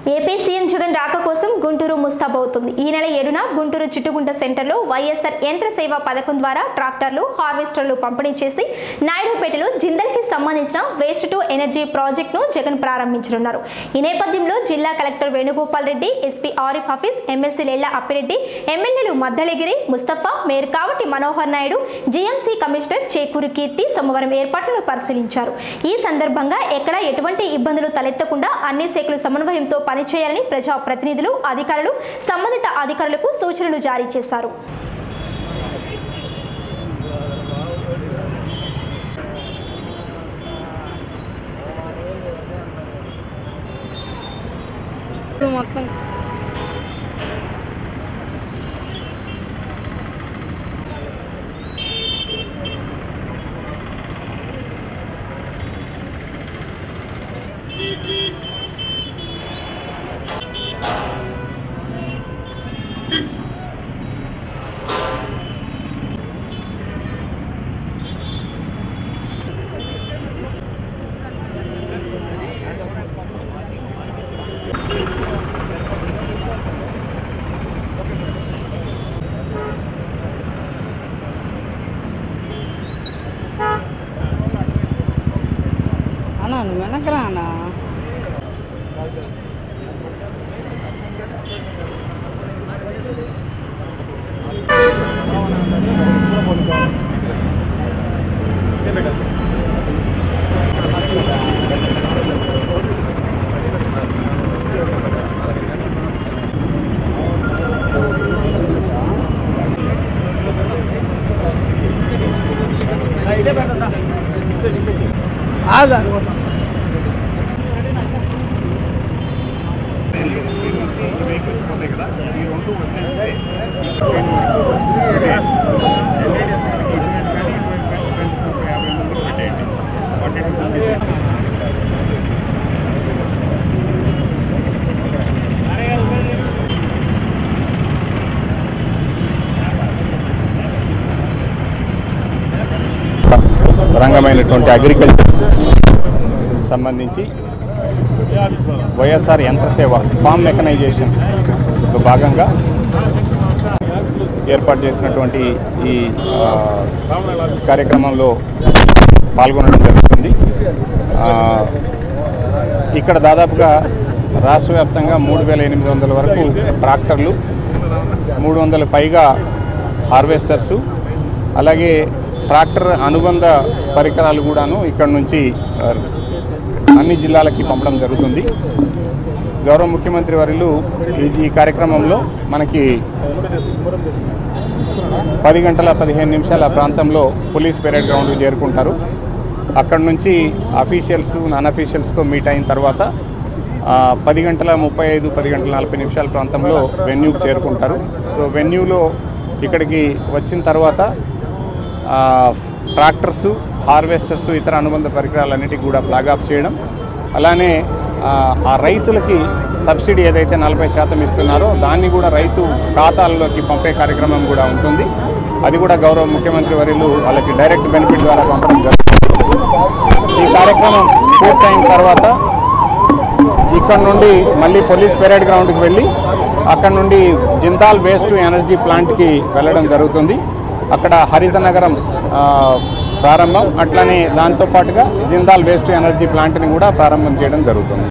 AP CM Jagan రాక కోసం గుంటూరు ముస్తాబవుతుంది ఈ నెల ఏడున గుంటూరు చిట్టుగుంట సెంటర్లో వైఎస్ఆర్ యంత్ర సేవ పథకం ద్వారా ట్రాక్టర్లు హార్వెస్టర్లు పంపిణీ చేసి నాయుడుపేటలో జిందల్కి సంబంధించిన వేస్ట్ టు ఎనర్జీ ప్రాజెక్టును జగన్ ప్రారంభించనున్నారు ఈ నేపథ్యంలో జిల్లా collector Venugopal Reddy SP Arif Hafeez MLC Lella Appireddy ఎమ్మెల్యేలు Maddalagiri Mustafa mayor Kavati Manohar Naidu GMC commissioner Chekuri Keerthi సోమవారం ఏర్పాట్లను పరిశీలించారు ఈ సందర్భంగా ఎక్కడ ఎటువంటి ఇబ్బందులు తలెత్తకుండా అన్ని శాఖలు సమన్వయంతో పనిచేయాలని ప్రజా ప్రతినిధులు అధికారులు సంబంధిత అధికారులకు సూచనలు జారీ చేశారు మొత్తం అన్నా నువ్వు వెనకరా అన్నా ఆగా రంగమైనటువంటి అగ్రికల్చర్ సంబంధించి వైఎస్ఆర్ యంత్రసేవ ఫామ్ మెకనైజేషన్ భాగంగా ఏర్పాటు చేసినటువంటి ఈ ఆ, కార్యక్రమంలో పాల్గొనడం జరుగుతుంది ఆ, ఇక్కడ దాదాపుగా రాష్ట్ర వ్యాప్తంగా మూడు వేల ఎనిమిది వందల వరకు ట్రాక్టర్లు మూడు వందల పైగా హార్వెస్టర్సు అలాగే ట్రాక్టర్ అనుబంధ పరికరాలు కూడాను ఇక్కడ నుంచి ఆ, అన్ని జిల్లాలకి పంపడం జరుగుతుంది గౌరవ ముఖ్యమంత్రి వర్యులు ఈ- ఈ కార్యక్రమంలో మనకి పది గంటల పదిహేను నిమిషాల ప్రాంతంలో పోలీస్ పెరేడ్ గ్రౌండ్కి చేరుకుంటారు అక్కడ నుంచి అఫీషియల్స్ నాన్ అఫీషియల్స్తో మీట్ అయిన తర్వాత ఆ, పది గంటల ముప్పై ఐదు పది గంటల నలభై నిమిషాల ప్రాంతంలో వెన్యూకి చేరుకుంటారు సో వెన్యూలో ఇక్కడికి వచ్చిన తర్వాత ఆ, ట్రాక్టర్సు హార్వెస్టర్స్ ఇతర అనుబంధ పరికరాలన్నిటికీ కూడా ఫ్లాగ్ ఆఫ్ చేయడం అలానే ఆ, ఆ రైతులకి సబ్సిడీ ఏదైతే నలభై శాతం ఇస్తున్నారో దాన్ని కూడా రైతు ఖాతాల్లోకి పంపే కార్యక్రమం కూడా ఉంటుంది అది కూడా గౌరవ ముఖ్యమంత్రి వర్యులు వాళ్ళకి డైరెక్ట్ బెనిఫిట్ ద్వారా పంపడం జరుగుతుంది ఈ కార్యక్రమం పూర్తయిన తర్వాత ఇక్కడ నుండి మళ్ళీ పోలీస్ పెరేడ్ గ్రౌండ్కి వెళ్ళి అక్కడ నుండి జిందాల్ వేస్ట్ టు ఎనర్జీ ప్లాంట్కి వెళ్ళడం జరుగుతుంది అక్కడ హరిత నగరం ఆ, ప్రారంభం అట్లనే దాంతోపాటుగా జిందాల్ వేస్ట్ టు ఎనర్జీ ప్లాంట్ని కూడా ప్రారంభం చేయడం జరుగుతుంది